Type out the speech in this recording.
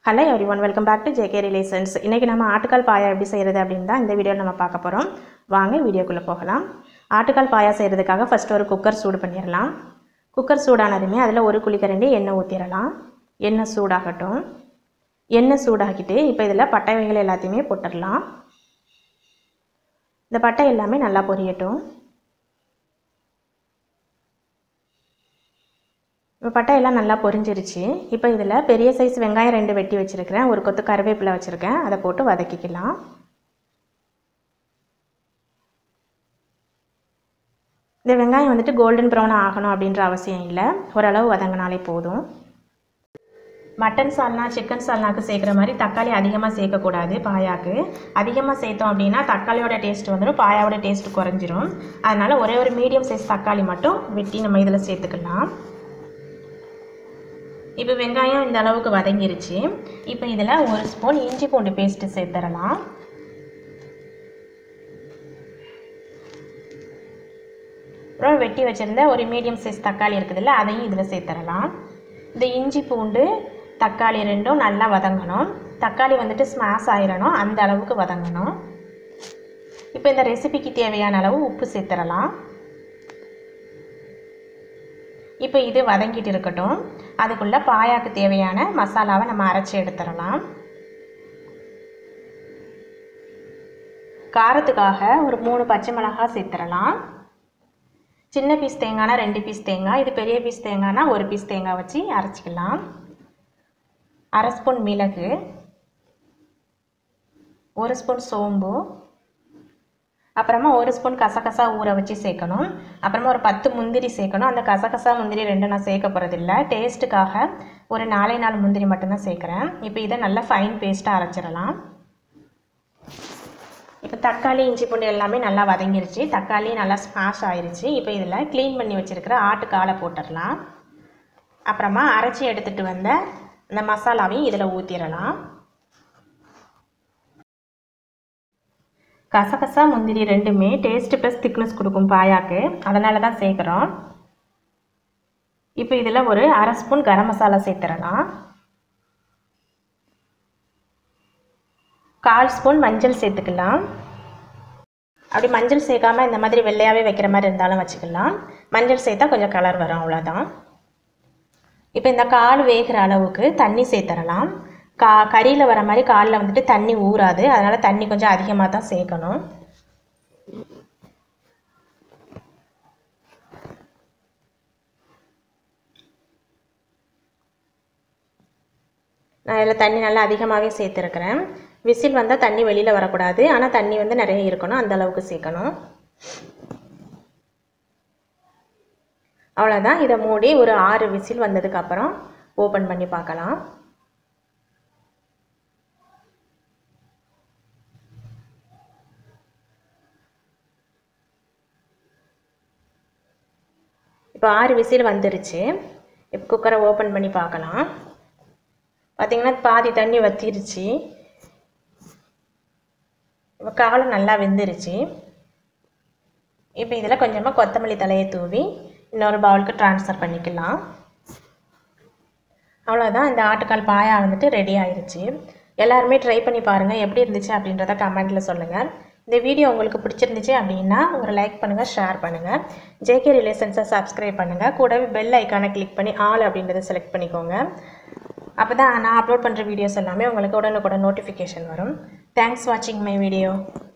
hello everyone welcome back to JK relations இன்றைக்கி நம்ம ஆட்டுக்கால் பாயா எப்படி செய்கிறது அப்படின்னு தான் இந்த வீடியோவில் நம்ம பார்க்க போகிறோம் வாங்க வீடியோக்குள்ளே போகலாம் ஆட்டுக்கால் பாயா செய்கிறதுக்காக ஃபஸ்ட்டு ஒரு குக்கர் சூடு பண்ணிடலாம் குக்கர் சூடானதுமே அதில் ஒரு குழிக்கரண்டி எண்ணெய் ஊற்றிடலாம் எண்ணெய் சூடாகட்டும் எண்ணெய் சூடாக்கிட்டு இப்போ இதில் பட்டை வகைகள் எல்லாத்தையுமே போட்டுடலாம் இந்த பட்டை எல்லாமே நல்லா பொரியட்டும் இப்போ பட்டை எல்லாம் நல்லா பொரிஞ்சிருச்சு இப்போ இதில் பெரிய சைஸ் வெங்காயம் ரெண்டு வெட்டி வச்சுருக்கிறேன் ஒரு கொத்து கருவேப்பிலை வச்சுருக்கேன் அதை போட்டு வதக்கிக்கலாம் இந்த வெங்காயம் வந்துட்டு கோல்டன் ப்ரௌன் ஆகணும் அப்படின்ற அவசியம் இல்லை ஓரளவு வதங்கினாலே போதும் மட்டன் சால்னா சிக்கன் சால்னாக்கு சேர்க்குற மாதிரி தக்காளி அதிகமாக சேர்க்கக்கூடாது பாயாக்கு அதிகமாக சேர்த்தோம் அப்படின்னா தக்காளியோட டேஸ்ட் வந்துடும் பாயாவோட டேஸ்ட் குறைஞ்சிரும் அதனால் ஒரே ஒரு மீடியம் சைஸ் தக்காளி மட்டும் வெட்டி நம்ம இதில் சேர்த்துக்கலாம் இப்போ வெங்காயம் இந்த அளவுக்கு வதங்கிருச்சு இப்போ இதில் ஒரு ஸ்பூன் இஞ்சி பூண்டு பேஸ்ட்டு சேர்த்துடலாம் அப்புறம் வெட்டி வச்சுருந்த ஒரு மீடியம் சைஸ் தக்காளி இருக்குதுல்ல அதையும் இதில் சேர்த்துடலாம் இந்த இஞ்சி பூண்டு தக்காளி ரெண்டும் நல்லா வதங்கணும் தக்காளி வந்துட்டு ஸ்மாஷ் ஆயிடணும் அந்த அளவுக்கு வதங்கணும் இப்போ இந்த ரெசிபிக்கு தேவையான அளவு உப்பு சேர்த்துடலாம் இப்போ இது வதங்கிட்டு இருக்கட்டும் அதுக்குள்ளே பாயாக்கு தேவையான மசாலாவை நம்ம அரைச்சி எடுத்துடலாம் காரத்துக்காக ஒரு மூணு பச்சை மிளகாய் சேர்த்துடலாம் சின்ன பீஸ் தேங்காய்னா ரெண்டு பீஸ் தேங்காய் இது பெரிய பீஸ் தேங்காய்னா ஒரு பீஸ் தேங்காய் வச்சு அரைச்சிக்கலாம் அரை ஸ்பூன் மிளகு ஒரு ஸ்பூன் சோம்பு அப்புறமா ஒரு ஸ்பூன் கசகசா ஊற வச்சு சேர்க்கணும் அப்புறமா ஒரு பத்து முந்திரி சேர்க்கணும் அந்த கசகசா முந்திரி ரெண்டும் நான் சேர்க்க போகிறதில்ல டேஸ்ட்டுக்காக ஒரு நாலே நாலு முந்திரி மட்டும்தான் சேர்க்குறேன் இப்போ இதை நல்லா ஃபைன் பேஸ்ட்டாக அரைச்சிடலாம் இப்போ தக்காளி இஞ்சி பூண்டு எல்லாமே நல்லா வதங்கிருச்சு தக்காளி நல்லா ஸ்மாஷ் ஆயிருச்சு இப்போ இதில் க்ளீன் பண்ணி வச்சுருக்கிற ஆட்டுக்காலை போட்டுடலாம் அப்புறமா அரைச்சி எடுத்துகிட்டு வந்த இந்த மசாலாவையும் இதில் ஊற்றிடலாம் கசகசா முந்திரி ரெண்டுமே டேஸ்ட் ப்ளஸ் திக்னஸ் கொடுக்கும் பாயாக்கு அதனால தான் சேர்க்குறோம் இப்போ இதில் ஒரு அரை ஸ்பூன் கரம் மசாலா சேர்த்துடலாம் கால் ஸ்பூன் மஞ்சள் சேர்த்துக்கலாம் அப்படி மஞ்சள் சேர்க்காம இந்த மாதிரி வெள்ளையாகவே வைக்கிற மாதிரி இருந்தாலும் வச்சுக்கலாம் மஞ்சள் சேர்த்தா கொஞ்சம் கலர் வரும் அவ்வளோதான் இப்போ இந்த கால் வேகிற அளவுக்கு தண்ணி சேர்த்துடலாம் கா கறியில் வர மாதிரி காலில் வந்துட்டு தண்ணி ஊறாது அதனால் தண்ணி கொஞ்சம் அதிகமாக தான் சேர்க்கணும் நான் இதில் தண்ணி நல்லா அதிகமாகவே சேர்த்துருக்குறேன் விசில் வந்தால் தண்ணி வெளியில் வரக்கூடாது ஆனால் தண்ணி வந்து நிறைய இருக்கணும் அந்த அளவுக்கு சேர்க்கணும் அவ்வளோதான் இதை மூடி ஒரு ஆறு விசில் வந்ததுக்கப்புறம் ஓப்பன் பண்ணி பார்க்கலாம் இப்போ ஆறு விசில் வந்துருச்சு இப்போ குக்கரை ஓப்பன் பண்ணி பார்க்கலாம் பார்த்திங்கன்னா பாதி தண்ணி வத்திருச்சு இப்போ காலம் நல்லா வெந்துருச்சு இப்போ இதில் கொஞ்சமாக கொத்தமல்லி தலையை தூவி இன்னொரு பவுலுக்கு ட்ரான்ஸ்ஃபர் பண்ணிக்கலாம் அவ்வளோதான் இந்த ஆட்டுக்கால் பாயா வந்துட்டு ரெடி ஆயிடுச்சு எல்லாருமே ட்ரை பண்ணி பாருங்கள் எப்படி இருந்துச்சு அப்படின்றத கமெண்ட்டில் சொல்லுங்கள் இந்த வீடியோ உங்களுக்கு பிடிச்சிருந்துச்சு அப்படின்னா ஒரு லைக் பண்ணுங்கள் ஷேர் பண்ணுங்கள் ஜேகே ரிலேஷன்ஸை சப்ஸ்கிரைப் பண்ணுங்கள் கூடவே பெல் ஐக்கானை கிளிக் பண்ணி ஆல் அப்படின்றத செலக்ட் பண்ணிக்கோங்க அப்போ தான் நான் அப்லோட் பண்ணுற வீடியோஸ் எல்லாமே உங்களுக்கு உடனுக்குடன் நோட்டிஃபிகேஷன் வரும் தேங்க்ஸ் வாட்சிங் மை வீடியோ